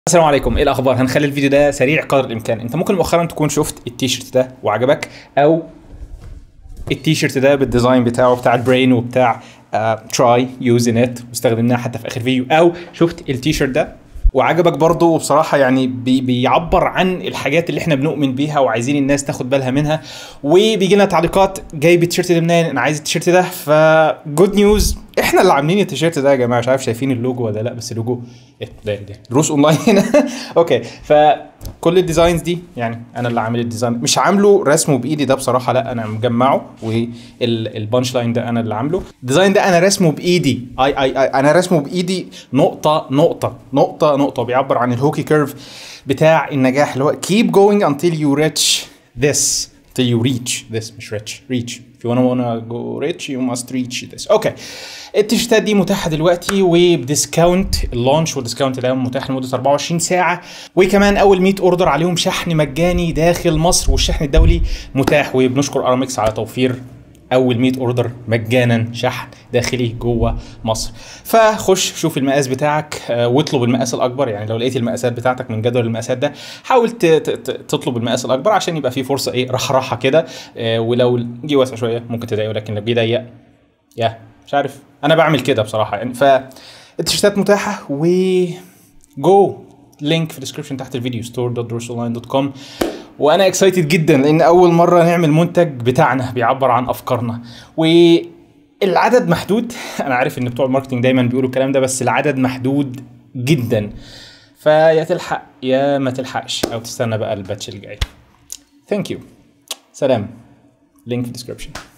السلام عليكم ايه الاخبار هنخلي الفيديو ده سريع قدر الامكان انت ممكن مؤخرا تكون شفت التيشيرت ده وعجبك او التيشيرت ده بالديزاين بتاعه بتاع البرين وبتاع تراي يوزن ات واستخدمناه حتى في اخر فيديو او شفت التيشيرت ده وعجبك برضه وبصراحه يعني بي بيعبر عن الحاجات اللي احنا بنؤمن بيها وعايزين الناس تاخد بالها منها وبيجي لنا تعليقات جايب التيشيرت ده منين انا عايز التيشيرت ده فجود نيوز احنا اللي عاملين التيشيرت ده يا جماعه مش عارف شايفين اللوجو ولا لا بس اللوجو ايه ده ده دروس اونلاين هنا اوكي فكل الديزاينز دي يعني انا اللي عامل الديزاين مش عامله رسمه بايدي ده بصراحه لا انا مجمعه والبانش لاين ده انا اللي عامله الديزاين ده انا رسمه بايدي اي اي اي انا رسمه بايدي نقطه نقطه نقطه نقطه بيعبر عن الهوكي كيرف بتاع النجاح اللي هو keep going until you reach this till you reach this مش reach reach if you wanna wanna go rich you must reach this اوكي التيشيرتات دي متاحه دلوقتي وبديسكاونت اللانش والديسكاونت ده متاح لمده 24 ساعه وكمان اول 100 اوردر عليهم شحن مجاني داخل مصر والشحن الدولي متاح وبنشكر ارامكس على توفير اول 100 اوردر مجانا شحن داخلي جوه مصر فخش شوف المقاس بتاعك آه، واطلب المقاس الاكبر يعني لو لقيت المقاسات بتاعتك من جدول المقاسات ده حاول ت- ت- ت- تطلب المقاس الاكبر عشان يبقى في فرصه ايه رحرحه كده آه، ولو جه واسع شويه ممكن تضايقه لكن لو جه ضيق يا مش عارف انا بعمل كده بصراحه يعني فالتيشيرتات متاحه و جو لينك في الديسكربشن تحت الفيديو store.drusolline.com وانا اكسايتد جدا لان اول مره نعمل منتج بتاعنا بيعبر عن افكارنا والعدد محدود انا عارف ان بتوع الماركتنج دايما بيقولوا الكلام ده بس العدد محدود جدا فيا تلحق يا ما تلحقش او تستنى بقى الباتش الجاي ثانك يو سلام لينك في الديسكربشن